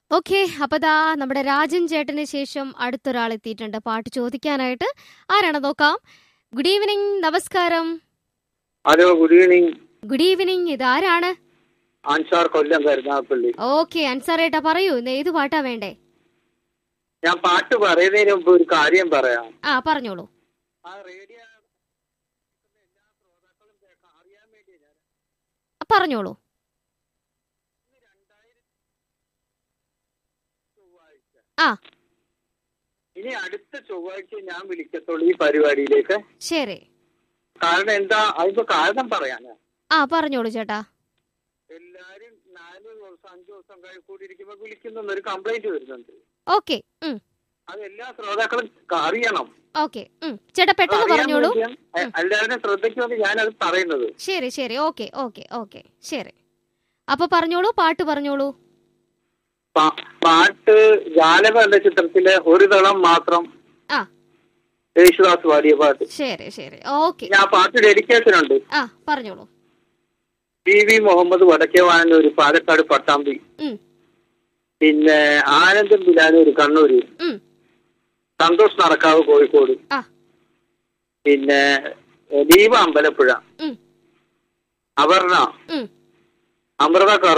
okay അപ്പൊ ദാ നമ്മുടെ രാജൻ ചേട്ടന് ശേഷം അടുത്തൊരാൾ എത്തിയിട്ടുണ്ട് പാട്ട് ചോദിക്കാനായിട്ട് ആരാണ് നോക്കാം ഗുഡ് ഈവനിങ് നമസ്കാരം hello good evening good evening ഇത് ആരാണ് അൻസാർ കൊല്ലം കരുനാഗപ്പള്ളി ഓക്കെ അൻസാറേട്ടാ പറയൂ ഇന്ന് ഏത് പാട്ടാ വേണ്ടേ ഞാൻ പാട്ട് പറയുന്നതിന് മുമ്പ് ഒരു കാര്യം പറയാം ആ പറഞ്ഞോളൂ ആ റേഡിയോ എല്ലാ ശ്രോതാക്കളും കേൾക്കാം അറിയാൻ വേണ്ടി ഞാൻ ആ, പറഞ്ഞോളൂ ചൊവ്വാഴ്ച ആ ഇനി അടുത്ത ചൊവ്വാഴ്ച ഞാൻ വിളിക്കത്തുള്ളൂ ഈ പരിപാടിയിലേക്ക് ശരി കാരണം എന്താ അതിപ്പോ കാരണം പറയാനാ ആ പറഞ്ഞോളൂ ചേട്ടാ എല്ലാരും നാല് ദിവസം അഞ്ചു ദിവസം കഴി കൂടിയിരിക്കുമ്പോ വിളിക്കുന്ന ഒരു കംപ്ലൈന്റ് വരുന്നുണ്ട് ഓക്കെ ഉം അത് എല്ലാ ശ്രോതാക്കളും ക- അറിയണം ഓക്കെ ഉം ചേട്ടാ പെട്ടെന്ന് അറിയാൻ പറഞ്ഞോളൂ വേണ്ടിയാണ് എ- എല്ലാവരുടെയും ശ്രദ്ധയ്ക്ക് വേണ്ടി ഞാനത് പറയുന്നത് ശരി ശരി ഓക്കെ ഓക്കെ ഓക്കെ ശരി അപ്പൊ പറഞ്ഞോളൂ പാട്ട് പറഞ്ഞോളൂ പാ- പാട്ട് ജാലക എന്ന ചിത്രത്തിലെ ഒരു തളം മാത്രം ആ യേശുദാസ് പാടിയ പാട്ട് ശരി ശരി ഓക്കെ ഞാൻ പാട്ട് ഡെഡിക്കേഷൻ ഉണ്ട് ആ പറഞ്ഞോളൂ പി വി മുഹമ്മദ് വടക്കേവാനൂർ പാലക്കാട് പട്ടാമ്പി ഉം പിന്നെ ആനന്ദൻ ബിലാനൂർ കണ്ണൂര് ഉം സന്തോഷ് നടക്കാവ് കോഴിക്കോട് ആ പിന്നെ ദീപ അമ്പലപ്പുഴ ഉം അപർണ ഉം അമൃത